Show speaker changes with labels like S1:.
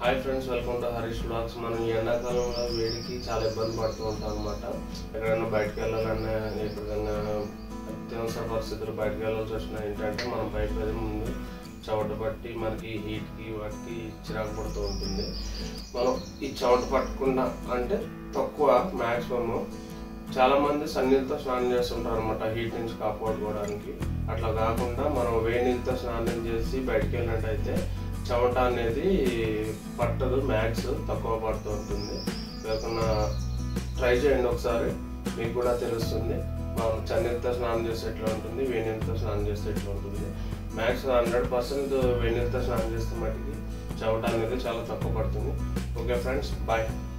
S1: hi friends welcome to Harish blogs మనం ఈ ఎండాకాలంలో వేడికి చాలా ఇబ్బంది పడుతూ ఉంటాం అనమాట ఎక్కడైనా బయటకు వెళ్ళాలన్నా ఎక్కడికైనా అత్యవసర పరిస్థితులు బయటకు వెళ్ళాల్సి వచ్చినా ఏంటంటే మనం బయట వెళ్ళే ముందు చెమట పట్టి మనకి హీట్కి వాటికి చిరాకు పడుతూ ఉంటుంది మనం ఈ చెమట పట్టకుండా అంటే తక్కువ మ్యాక్సిమమ్ చాలా మంది సన్నీళ్ళతో స్నానం చేస్తుంటారు అనమాట హీట్ నుంచి కాపాడుకోవడానికి అట్లా కాకుండా మనం వేడి నీళ్ళతో స్నానం చేసి బయటికి వెళ్ళినట్టయితే చెమట అనేది పట్టదు మ్యాక్స్ తక్కువ పడుతూ ఉంటుంది లేకుండా ట్రై చేయండి ఒకసారి మీకు కూడా తెలుస్తుంది మనం చన్నీళ్ళతో స్నానం చేస్తే ఎట్లా ఉంటుంది వేడి నీళ్ళతో స్నానం చేస్తే ఎట్లా ఉంటుంది మ్యాక్స్ హండ్రెడ్ పర్సెంట్ వేడి నీళ్ళతో స్నానం చేస్తే మటుకి చెమట అనేది చాలా తక్కువ పడుతుంది ఓకే ఫ్రెండ్స్ బాయ్